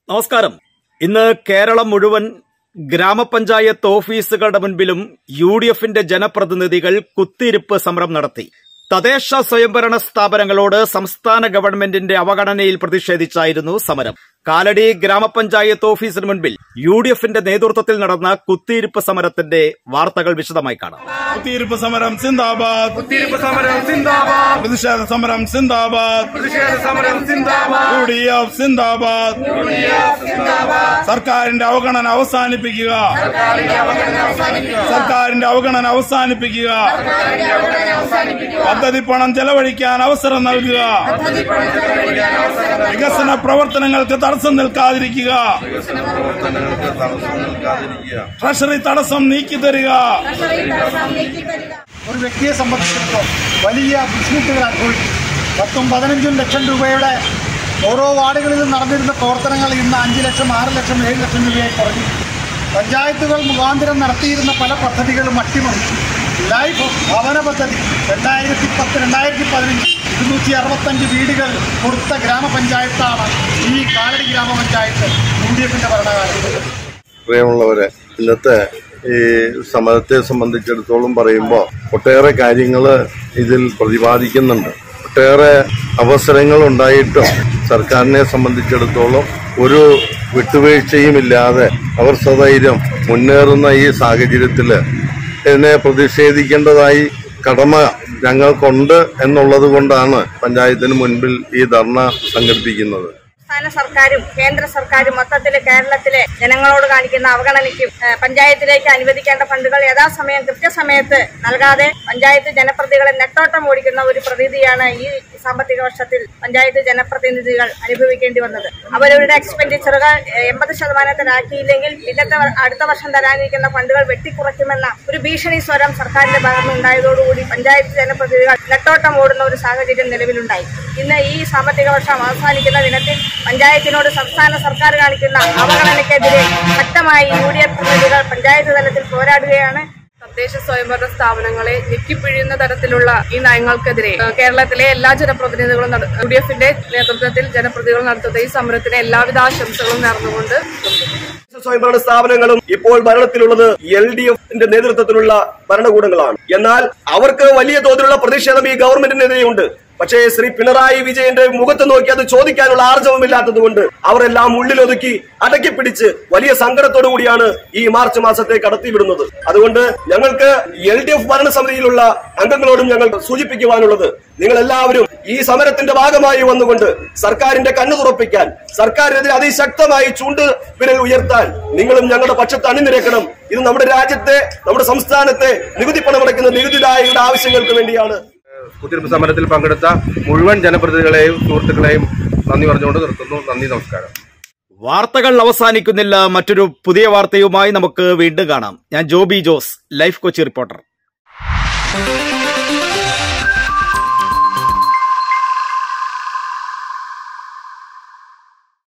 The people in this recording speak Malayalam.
നമസ്കാരം ഇന്ന് കേരളം മുഴുവൻ ഗ്രാമപഞ്ചായത്ത് ഓഫീസുകളുടെ മുൻപിലും യു ഡി എഫിന്റെ ജനപ്രതിനിധികൾ കുത്തിയിരിപ്പ് സമരം നടത്തി തദ്ദേശ സ്വയംഭരണ സ്ഥാപനങ്ങളോട് സംസ്ഥാന ഗവൺമെന്റിന്റെ അവഗണനയിൽ പ്രതിഷേധിച്ചായിരുന്നു സമരം കാലടി ഗ്രാമപഞ്ചായത്ത് ഓഫീസിന് മുൻപിൽ യു ഡി എഫിന്റെ നേതൃത്വത്തിൽ നടന്ന കുത്തിയിരിപ്പ് സമരത്തിന്റെ വാർത്തകൾ വിശദമായി കാണാം കുത്തിയിരിപ്പ് സമരം സിന്ദാബാദ് കുത്തിയിരിപ്പ് സമരം സിന്ദാബാദ് പ്രതിഷേധ സമരം സിന്ദാബാദ് പ്രതിഷേധ സമരം സിന്ദാബാദ് യു ഡി എഫ് സിന്ദാബാദ് സർക്കാരിന്റെ അവഗണന അവസാനിപ്പിക്കുക സർക്കാരിന്റെ അവഗണന അവസാനിപ്പിക്കുക പദ്ധതി പണം ചെലവഴിക്കാൻ അവസരം നൽകുക വികസന പ്രവർത്തനങ്ങൾക്ക് തടസ്സം നിൽക്കാതിരിക്കുക ട്രഷറി തടസ്സം നീക്കി തരിക ഒരു വ്യക്തിയെ സംബന്ധിച്ചിടത്തോളം വലിയ ബുദ്ധിമുട്ടുകൾ അനുഭവിക്കും പത്തും പതിനഞ്ചും ലക്ഷം രൂപയുടെ ഓരോ വാർഡുകളിലും നടന്നിരുന്ന പ്രവർത്തനങ്ങൾ ഇന്ന് അഞ്ച് ലക്ഷം ആറ് ലക്ഷം ഏഴ് ലക്ഷം രൂപയായി കുറഞ്ഞു പഞ്ചായത്തുകൾ മുഖാന്തരം നടത്തിയിരുന്ന പല പദ്ധതികളും അട്ടിമറിച്ചു ലൈഫ് ഭവന പദ്ധതി രണ്ടായിരത്തി പത്ത് രണ്ടായിരത്തി പതിനഞ്ച് ഇരുന്നൂറ്റി അറുപത്തഞ്ച് വീടുകൾ കൊടുത്ത ഗ്രാമപഞ്ചായത്താണ് ഈ കാലടി ഗ്രാമപഞ്ചായത്ത് യു ഡി എഫിന്റെ ഭരണകാലത്ത് പ്രിയമുള്ളവരെ ഇന്നത്തെ ഈ സമരത്തെ സംബന്ധിച്ചിടത്തോളം പറയുമ്പോൾ ഒട്ടേറെ കാര്യങ്ങൾ ഇതിൽ പ്രതിപാദിക്കുന്നുണ്ട് ഒട്ടേറെ അവസരങ്ങൾ ഉണ്ടായിട്ടും സർക്കാരിനെ സംബന്ധിച്ചിടത്തോളം ഒരു വിട്ടുവീഴ്ചയുമില്ലാതെ അവർ സധൈര്യം മുന്നേറുന്ന ഈ സാഹചര്യത്തിൽ ഇതിനെ പ്രതിഷേധിക്കേണ്ടതായി കടമ ഞങ്ങൾക്കുണ്ട് എന്നുള്ളത് കൊണ്ടാണ് പഞ്ചായത്തിന് മുൻപിൽ ഈ ധർണ സംഘടിപ്പിക്കുന്നത് സംസ്ഥാന സർക്കാരും കേന്ദ്ര സർക്കാരും മൊത്തത്തിൽ കേരളത്തിലെ ജനങ്ങളോട് കാണിക്കുന്ന അവഗണനയ്ക്കും ഏഹ്, പഞ്ചായത്തിലേക്ക് അനുവദിക്കേണ്ട ഫണ്ടുകൾ യഥാസമയം കൃത്യസമയത്ത് നൽകാതെ പഞ്ചായത്ത് ജനപ്രതിനിധികളെ നെട്ടോട്ടം ഓടിക്കുന്ന ഒരു പ്രതീതിയാണ് ഈ സാമ്പത്തിക വർഷത്തിൽ പഞ്ചായത്ത് ജനപ്രതിനിധികൾ അനുഭവിക്കേണ്ടി വന്നത് അവരവരുടെ എക്സ്പെൻഡിച്ചറുകൾ എൺപത് ശതമാനത്തിലാക്കിയില്ലെങ്കിൽ പിന്നത്തെ വ- അടുത്ത വർഷം തരാനിരിക്കുന്ന ഫണ്ടുകൾ വെട്ടിക്കുറയ്ക്കുമെന്ന ഒരു ഭീഷണി സ്വരം സർക്കാരിന്റെ ഭാഗത്ത് ഉണ്ടായതോടുകൂടി പഞ്ചായത്ത് ജനപ്രതിനിധികൾ നെട്ടോട്ടം ഓടുന്ന ഒരു സാഹചര്യം നിലവിലുണ്ടായി ഇന്ന് ഈ സാമ്പത്തിക വർഷം അവസാനിക്കുന്ന ദിനത്തിൽ പഞ്ചായത്തിനോട് സംസ്ഥാന സർക്കാർ കാണിക്കുന്ന അവഗണനയ്ക്കെതിരെ ശക്തമായി യു ഡി എഫ് പ്രതിനിധികൾ പഞ്ചായത്ത് തലത്തിൽ പോരാടുകയാണ് തദ്ദേശ സ്വയംഭരണ സ്ഥാപനങ്ങളെ ഞെക്കിപ്പിഴിയുന്ന തരത്തിലുള്ള ഈ നയങ്ങൾക്കെതിരെ ഏഹ്, കേരളത്തിലെ എല്ലാ ജനപ്രതിനിധികളും നട- യു ഡി എഫിന്റെ നേതൃത്വത്തിൽ ജനപ്രതിനിധികൾ നടത്തുന്ന ഈ സമരത്തിന് എല്ലാവിധ ആശംസകളും നേർന്നുകൊണ്ട് സ്വയംഭരണ സ്ഥാപനങ്ങളും ഇപ്പോൾ ഭരണത്തിലുള്ളത് എൽ ഡി എഫിന്റെ നേതൃത്വത്തിലുള്ള ഭരണകൂടങ്ങളാണ് എന്നാൽ അവർക്ക് വലിയ തോതിലുള്ള പ്രതിഷേധം ഈ ഗവൺമെന്റിനെതിരെയുണ്ട് പക്ഷേ ശ്രീ പിണറായി വിജയന്റെ മുഖത്ത് നോക്കി അത് ചോദിക്കാനുള്ള ആർജവമില്ലാത്തത് കൊണ്ട് അവരെല്ലാം ഉള്ളിലൊതുക്കി അടക്കി പിടിച്ച് വലിയ സങ്കടത്തോടു കൂടിയാണ് ഈ മാർച്ച് മാസത്തെ കടത്തിവിടുന്നത് അതുകൊണ്ട് ഞങ്ങൾക്ക് എൽ ഡി എഫ് ഭരണസമിതിയിലുള്ള അംഗങ്ങളോടും ഞങ്ങൾ സൂചിപ്പിക്കുവാനുള്ളത് നിങ്ങൾ എല്ലാവരും ഈ സമരത്തിന്റെ ഭാഗമായി വന്നുകൊണ്ട് സർക്കാരിന്റെ കണ്ണു തുറപ്പിക്കാൻ സർക്കാരിനെതിരെ അതിശക്തമായി ചൂണ്ട് വിരൽ ഉയർത്താൻ നിങ്ങളും ഞങ്ങളുടെ പക്ഷത്ത് അണിനിരക്കണം ഇത് നമ്മുടെ രാജ്യത്തെ നമ്മുടെ സംസ്ഥാനത്തെ നികുതി പണമടയ്ക്കുന്ന നികുതിദായകരുടെ ആവശ്യങ്ങൾക്ക് വേണ്ടിയാണ് കുത്തിരിപ്പ് സമരത്തിൽ പങ്കെടുത്ത മുഴുവൻ ജനപ്രതിനിധികളെയും സുഹൃത്തുക്കളെയും നന്ദി പറഞ്ഞുകൊണ്ട് നിർത്തുന്നു നന്ദി നമസ്കാരം വാർത്തകൾ അവസാനിക്കുന്നില്ല മറ്റൊരു പുതിയ വാർത്തയുമായി നമുക്ക് വീണ്ടും കാണാം ഞാൻ ജോബി ജോസ് ലൈഫ് കൊച്ചി റിപ്പോർട്ടർ